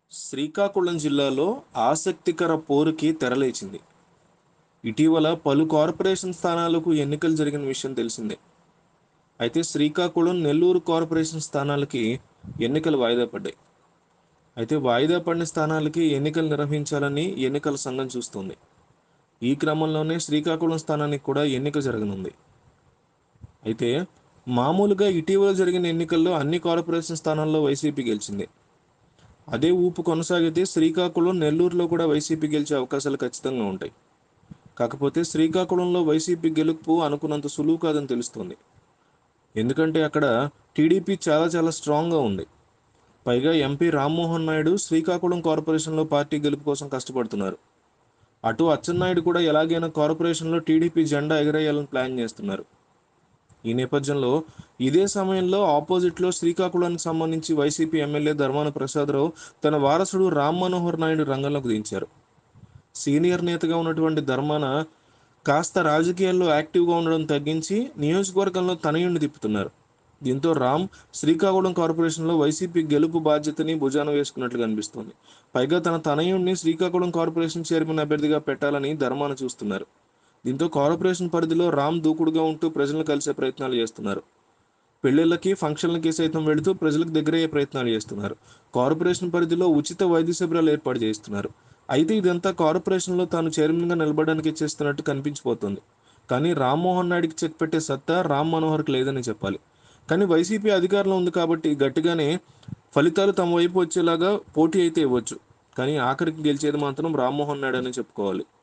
శ్రీకాకుళం జిల్లాలో ఆసక్తికర పోరుకి తెరలేచింది ఇటీవల పలు కార్పొరేషన్ స్థానాలకు ఎన్నికలు జరిగిన విషయం తెలిసిందే అయితే శ్రీకాకుళం నెల్లూరు కార్పొరేషన్ స్థానాలకి ఎన్నికలు వాయిదా పడ్డాయి అయితే వాయిదా పడిన స్థానాలకి ఎన్నికలు నిర్వహించాలని ఎన్నికల సంఘం చూస్తుంది ఈ క్రమంలోనే శ్రీకాకుళం స్థానానికి కూడా ఎన్నిక జరగనుంది అయితే మామూలుగా ఇటీవల జరిగిన ఎన్నికల్లో అన్ని కార్పొరేషన్ స్థానాల్లో వైసీపీ గెలిచింది అదే ఊపు కొనసాగితే శ్రీకాకుళం నెల్లూరులో కూడా వైసీపీ గెలిచే అవకాశాలు ఖచ్చితంగా ఉంటాయి కాకపోతే శ్రీకాకుళంలో వైసీపీ గెలుపు అనుకున్నంత సులువు కాదని తెలుస్తుంది ఎందుకంటే అక్కడ టీడీపీ చాలా చాలా స్ట్రాంగ్గా ఉంది పైగా ఎంపీ రామ్మోహన్ నాయుడు శ్రీకాకుళం కార్పొరేషన్లో పార్టీ గెలుపు కోసం కష్టపడుతున్నారు అటు అచ్చెన్నాయుడు కూడా ఎలాగైనా కార్పొరేషన్లో టీడీపీ జెండా ఎగరేయాలని ప్లాన్ చేస్తున్నారు ఈ నేపథ్యంలో ఇదే సమయంలో ఆపోజిట్లో శ్రీకాకుళానికి సంబంధించి వైసీపీ ఎమ్మెల్యే ధర్మాన ప్రసాదరావు తన వారసుడు రామ్ మనోహర్ నాయుడు రంగంలోకి దించారు సీనియర్ నేతగా ఉన్నటువంటి ధర్మాన కాస్త రాజకీయాల్లో యాక్టివ్గా ఉండడం తగ్గించి నియోజకవర్గంలో తనయుడిని తిప్పుతున్నారు దీంతో రామ్ శ్రీకాకుళం కార్పొరేషన్లో వైసీపీ గెలుపు బాధ్యతని భుజాన వేసుకున్నట్లు కనిపిస్తోంది పైగా తన తనయుడిని శ్రీకాకుళం కార్పొరేషన్ చైర్మన్ అభ్యర్థిగా పెట్టాలని ధర్మాన చూస్తున్నారు దీంతో కార్పొరేషన్ పరిధిలో రామ్ దూకుడుగా ఉంటూ ప్రజలను కలిసే ప్రయత్నాలు చేస్తున్నారు పెళ్లిళ్ళకి ఫంక్షన్లకి సైతం వెళుతూ ప్రజలకు దగ్గరయ్యే ప్రయత్నాలు చేస్తున్నారు కార్పొరేషన్ పరిధిలో ఉచిత వైద్య శిబిరాలు ఏర్పాటు చేస్తున్నారు అయితే ఇదంతా కార్పొరేషన్లో తాను చైర్మన్గా నిలబడడానికి చేస్తున్నట్టు కనిపించిపోతుంది కానీ రామ్మోహన్ నాయుడికి చెక్ పెట్టే సత్తా రామ్ మనోహర్కి లేదని చెప్పాలి కానీ వైసీపీ అధికారంలో ఉంది కాబట్టి గట్టిగానే ఫలితాలు తమ వైపు వచ్చేలాగా పోటీ అయితే ఇవ్వచ్చు కానీ ఆఖరికి గెలిచేది మాత్రం రామ్మోహన్ నాయుడు అని చెప్పుకోవాలి